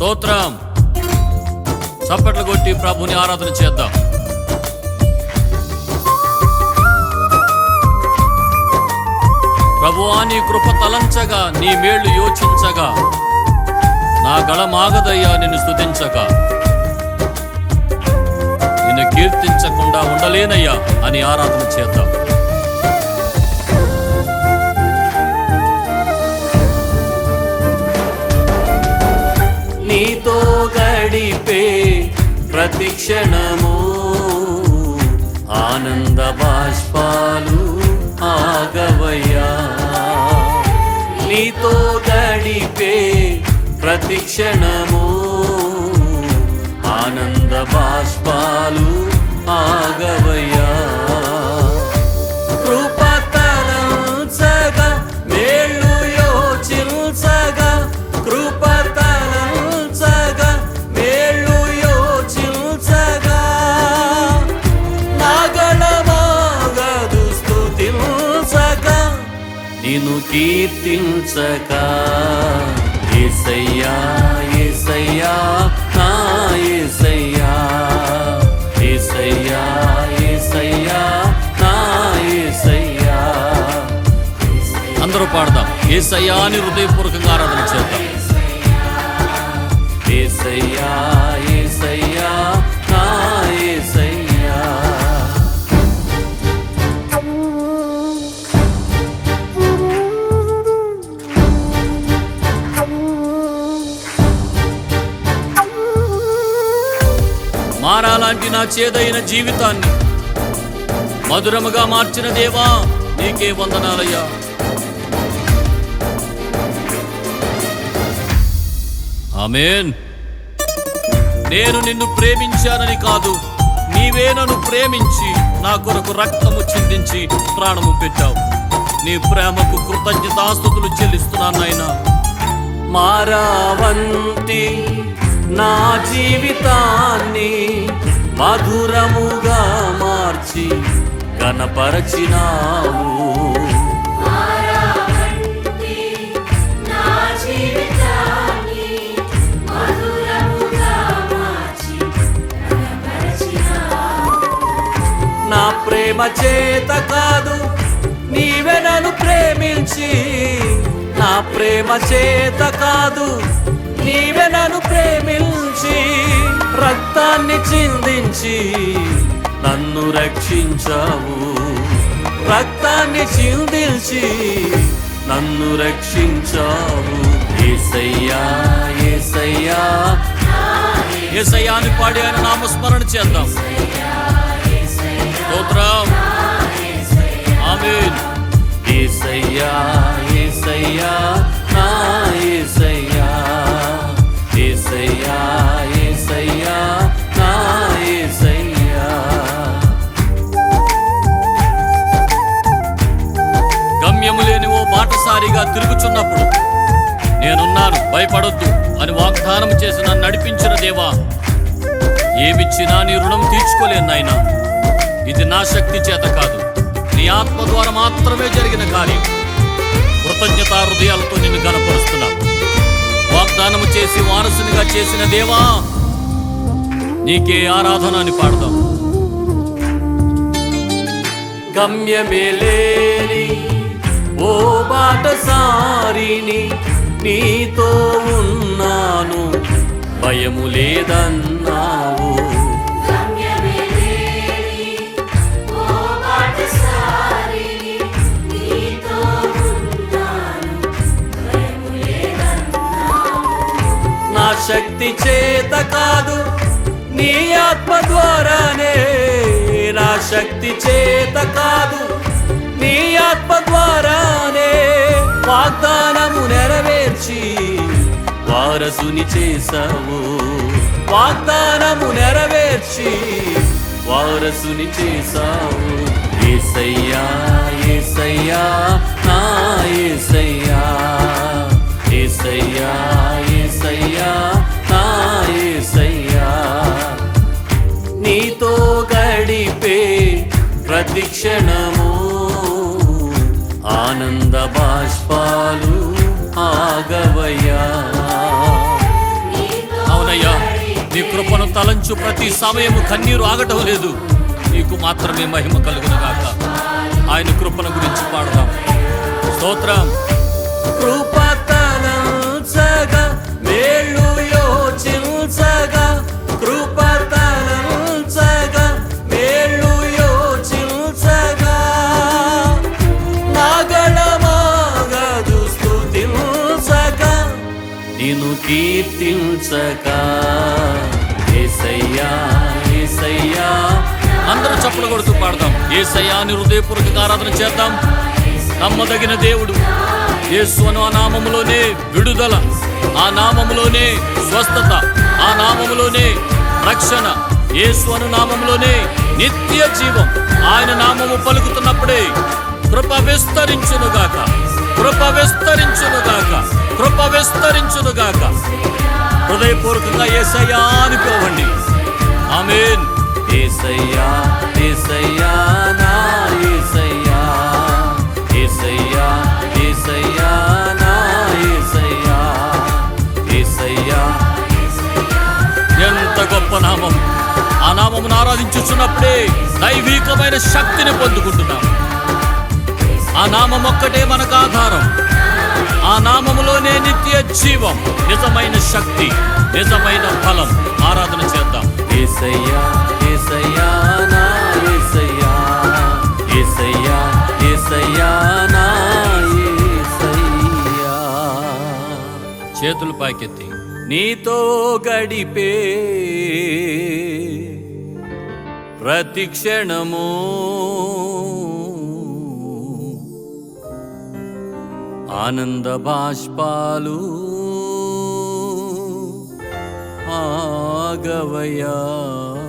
స్తోత్రం చప్పట్లు కొట్టి ప్రభుని ఆరాధన చేద్దాం ప్రభువా నీ కృప తలంచగా నీ మేళ్లు యోచించగా నా గళమాగదయ్యా నిన్ను స్తుతించగా నిన్ను కీర్తించకుండా ఉండలేనయ్యా అని ఆరాధన చేద్దాం నీతో గడిపే ప్రతి క్షణము ఆనంద బాష్పాలు ఆగవయ్యా నీతో గడిపే ప్రతి క్షణము ఆనంద బాష్పాలు ఆగవయ్యా కృపతలంచగా మేళ్ళు యోచించగా కృపతలంచగా మేళ్ళు యోచించగా నాగళమాగదు స్తుతించగా నిన్ను కీర్తించగా ఏసయ్యా ఏసయ్యా నా ఏసయ్యా ఏసయ్యా ఏసయ్యా నా ఏసయ్యా అందరూ పాడదాం ఏసయ్యా అని హృదయపూర్వకంగా ఆరాధన చేద్దాం ఏసయ్యా ఏసయ్యా నా ఏసయ్యా మారాలాంటి నా చేదైన జీవితాన్ని మధురముగా మార్చిన దేవా నీకే వందనాలయ్యా ఆమేన్ నేను నిన్ను ప్రేమించానని కాదు నీవే నన్ను ప్రేమించి నా కొరకు రక్తము చిందించి ప్రాణము పెట్టావు నీ ప్రేమకు కృతజ్ఞతాస్తుతులు చెల్లిస్తున్నాను నాయనా మారావంతి నా జీవితాన్ని మధురముగా మార్చి కనపరచినావు నా జీవితాన్ని మధురముగా మార్చి కనపరచినావు. నా ప్రేమ చేత కాదు నీవే నన్ను ప్రేమించి నా ప్రేమ చేత కాదు నీవే నన్ను ప్రేమించి రక్తాన్ని చిందించి నన్ను రక్షించావు రక్తాన్ని చిందించి నన్ను రక్షించావు ఏసయ్యా ఏసయ్యా ఏసయ్యా అని పాడి ఆయన నామస్మరణ చేద్దాం స్తోత్రం ఆమేన్ ఏసయ్యా ఏసయ్యా నా ఏసయ్యా ఏసయ్యా ఏసయ్యా నా ఏసయ్యా గమ్యము లేని ఓ బాటసారిగా తిరుగుచున్నప్పుడు నేనున్నాను భయపడొద్దు అని వాగ్దానం చేసి నన్ను నడిపించిన దేవా ఏమిచ్చినా నీ రుణం తీర్చుకోలేను నాయనా ఇది నా శక్తి చేత కాదు నీ ఆత్మ ద్వారా మాత్రమే జరిగిన కార్యం కృతజ్ఞత హృదయాలతో నిన్ను గనపరుస్తున్నా వాగ్దానము చేసి వారసునిగా చేసిన దేవా నీకే ఆరాధన అని పాడదాం గమ్యమేలేని ఓ బాటసారిని నీతో ఉన్నాను భయము లేదన్నావు గమ్యమే లేని ఓ బాటసారిని నీతో ఉన్నాను. భయము లేదన్నావు. నా శక్తి చేత కాదు నీ ఆత్మ ద్వారానే నా శక్తి చేత కాదు నీ ఆత్మ ద్వారానే వాగ్దానము నెరవేర్చి వారసుని చేశావు వాగ్దానము నెరవేర్చి వారసుని చేశావు ఏసయ్యా ఏసయ్యా నా ఏసయ్యా ఏసయ్యా ఏసయ్యా నా ఏసయ్యా నీతో గడిపే ప్రతి క్షణము ఆనంద బాష్పాలు ఆగవయ్యా నీతో అవునయ్యా నీ కృపను తలంచు ప్రతి సమయము కన్నీరు ఆగటం లేదు నీకు మాత్రమే మహిమ కలుగును గాక ఆయన కృపను గురించి పాడదాం స్తోత్రం కృప తలంచగా మేలు యోచించగా కృప తలంచగా మేలు యోచించగా నాగడమాగదు స్తుతించగా నిన్ను కీర్తించక ఏసయ్యా ఏసయ్యా అందరూ చప్పలు కొడుతూ పాడదాం ఏసయ్యా అని హృదయపూర్వక ఆరాధన చేద్దాం నమ్మదగిన దేవుడు యేసు అను ఆ నామములోనే విడుదల ఆ నామములోనే స్వస్థత ఆ నామములోనే రక్షణ యేసు అను నామములోనే నిత్య జీవం ఆయన నామము పలుకుతున్నప్పుడే కృప విస్తరించునుగాక కృప విస్తరించునుగాక కృప విస్తరించునుగాక హృదయపూర్వకంగా ఏసయ్యా అనుకోవండి ఆమేన్ ఏసయ్యా ఏసయ్యా నా ఏసయ్యా ఏసయ్యా ఏసయ్యా నా ఏసయ్యా ఏసయ్యా ఎంత గొప్ప నామం ఆ నామమును ఆరాధించుచున్నప్పుడే దైవీకమైన శక్తిని పొందుకుంటున్నాం ఆ నామం ఒక్కటే మనకు ఆధారం ఆ నామములోనే నిత్య జీవం నిజమైన శక్తి నిజమైన ఫలం ఆరాధన చేద్దాం ఏసయ్యా ఏసయ్యా నా ఏసయ్యా ఏసయ్యా ఏసయ్యా నా ఏసయ్యా చేతులు పైకెత్తి నీతో గడిపే ప్రతి క్షణము ఆనంద బాష్పాలు ఆగవయా